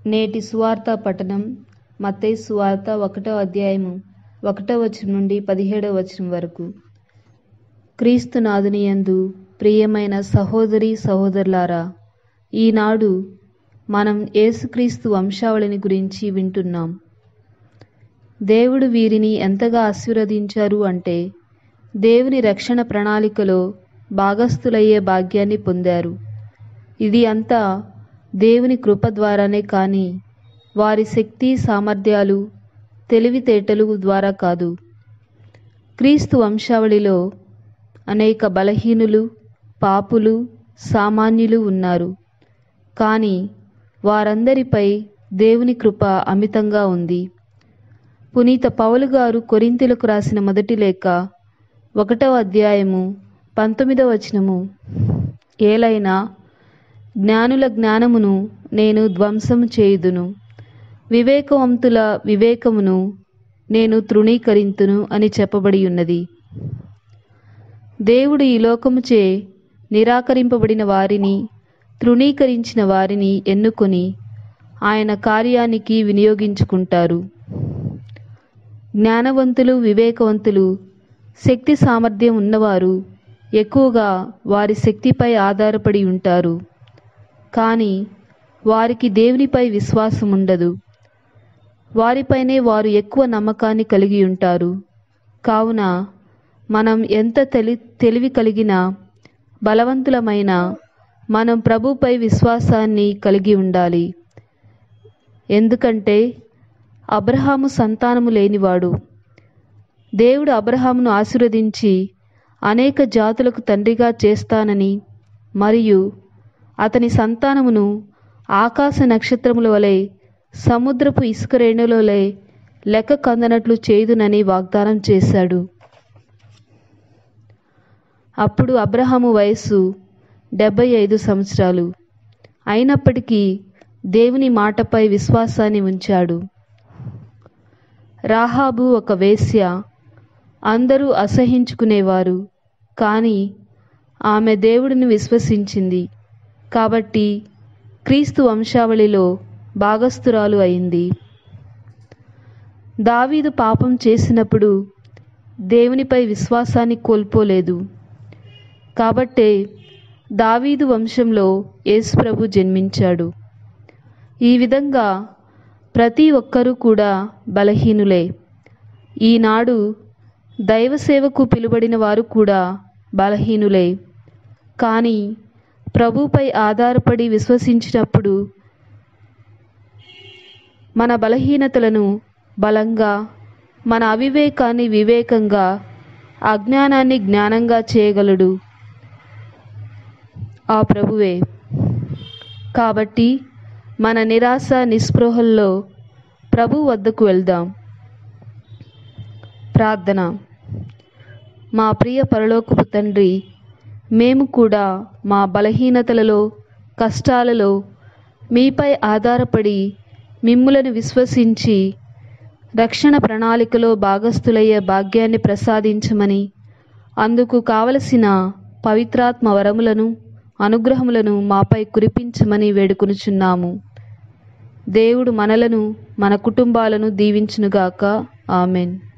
నేటి సువార్త పఠనం మత్తయి సువార్త ఒకటో అధ్యాయము ఒకటో వచనం నుండి పదిహేడవ వచనం వరకు క్రీస్తు నాదుని యందు ప్రియమైన సహోదరి సహోదరులారా ఈనాడు మనం యేసుక్రీస్తు వంశావళిని గురించి వింటున్నాం దేవుడు వీరిని ఎంతగా ఆశీర్వదించారు అంటే దేవుని రక్షణ ప్రణాళికలో భాగస్థులయ్యే భాగ్యాన్ని పొందారు ఇది అంతా దేవుని కృప ద్వారానే కానీ వారి శక్తి సామర్థ్యాలు తెలివితేటలు ద్వారా కాదు క్రీస్తు వంశావళిలో అనేక బలహీనులు పాపులు సామాన్యులు ఉన్నారు కానీ వారందరిపై దేవుని కృప అమితంగా ఉంది పునీత పౌలు గారు కొరింతలకు రాసిన మొదటి లేఖ ఒకటవ అధ్యాయము పంతొమ్మిదవ వచనము ఏలైనా జ్ఞానుల జ్ఞానమును నేను ధ్వంసం చేయుదును వివేకవంతుల వివేకమును నేను తృణీకరింతును అని చెప్పబడి ఉన్నది దేవుడు ఈ లోకముచే నిరాకరింపబడిన వారిని తృణీకరించిన వారిని ఎన్నుకొని ఆయన కార్యానికి వినియోగించుకుంటారు జ్ఞానవంతులు వివేకవంతులు శక్తి సామర్థ్యం ఉన్నవారు ఎక్కువగా వారి శక్తిపై ఆధారపడి ఉంటారు కానీ వారికి దేవునిపై విశ్వాసం ఉండదు వారిపైనే వారు ఎక్కువ నమ్మకాన్ని కలిగి ఉంటారు కావున మనం ఎంత తెలి తెలివి కలిగిన బలవంతులమైన మనం ప్రభుపై విశ్వాసాన్ని కలిగి ఉండాలి ఎందుకంటే అబ్రహాము సంతానము లేనివాడు దేవుడు అబ్రహామును ఆశీర్వదించి అనేక జాతులకు తండ్రిగా చేస్తానని మరియు అతని సంతానమును ఆకాశ నక్షత్రముల వలె సముద్రపు ఇసుక రేణులవలె లెక్క కందనట్లు చేయుదునని వాగ్దానం చేశాడు అప్పుడు అబ్రహాము వయస్సు డెబ్బై ఐదు సంవత్సరాలు అయినప్పటికీ దేవుని మాటపై విశ్వాసాన్ని ఉంచాడు రాహాబు ఒక వేశ్య అందరూ అసహించుకునేవారు కానీ ఆమె దేవుడిని విశ్వసించింది కాబట్టి క్రీస్తు వంశావళిలో భాగస్థురాలు అయింది దావీదు పాపం చేసినప్పుడు దేవునిపై విశ్వాసాన్ని కోల్పోలేదు కాబట్టే దావీదు వంశంలో యేసుప్రభు జన్మించాడు ఈ విధంగా ప్రతి ఒక్కరూ కూడా బలహీనులే ఈనాడు దైవ సేవకు పిలువడిన వారు కూడా బలహీనులే కానీ ప్రభుపై ఆధారపడి విశ్వసించినప్పుడు మన బలహీనతలను బలంగా మన అవివేకాన్ని వివేకంగా అజ్ఞానాన్ని జ్ఞానంగా చేయగలడు ఆ ప్రభువే కాబట్టి మన నిరాశ నిస్పృహల్లో ప్రభు వద్దకు వెళ్దాం ప్రార్థన మా ప్రియ పరలోకపు తండ్రి మేము కూడా మా బలహీనతలలో కష్టాలలో మీపై ఆధారపడి మిమ్ములను విశ్వసించి రక్షణ ప్రణాళికలో భాగస్థులయ్యే భాగ్యాన్ని ప్రసాదించమని అందుకు కావలసిన పవిత్రాత్మ వరములను అనుగ్రహములను మాపై కురిపించమని వేడుకొనుచున్నాము దేవుడు మనలను మన కుటుంబాలను దీవించునుగాక ఆమెన్